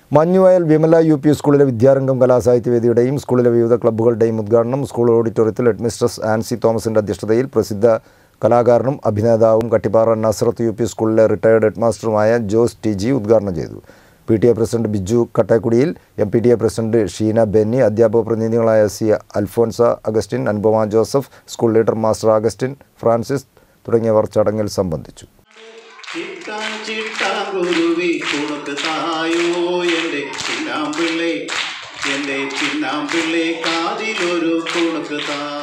മഞ്ഞുവയൽ Vimala U P സ്കൂളിലെ വിദ്യാരംഗം കലാസാഹിത്യവേദിയുടെയും സ്കൂളിലെ വിവിധ ക്ലബ്ബുകളുടെയും ഉദ്ഘാടനം സ്കൂൾ ഓഡിറ്റോറിയത്തിൽ ഹെഡ്മിസ്ട്രസ് ആൻസി തോമസിന്റെ അധ്യക്ഷതയിൽ പ്രസിദ്ധ കലാകാരനും അഭിനേതാവും കട്ടിപ്പാറ നസ്രത്ത് യു പി സ്കൂളിലെ റിട്ടയർഡ് ഹെഡ്മാസ്റ്ററുമായ ജോസ് ടി ജി ഉദ്ഘാടനം ചെയ്തു P T A president Biju കട്ടേക്കുടിയിൽ M P T A president Sheena Benny അധ്യാപക പ്രതിനിധികളായ C Alphonsa Augustin Anupama Joseph school leader master Augustin Francis തുടങ്ങിയവർ ചടങ്ങിൽ സംബന്ധിച്ചു ചിട്ടാൻ ചിട്ടാങ്കുരുവി കുണുക്ക് തായോ എൻ്റെ ചിന്നാമ്പിള്ളേ എൻ്റെ ചിന്നാമ്പിള്ളേ കാതിലൊരു കുണുക്ക് താ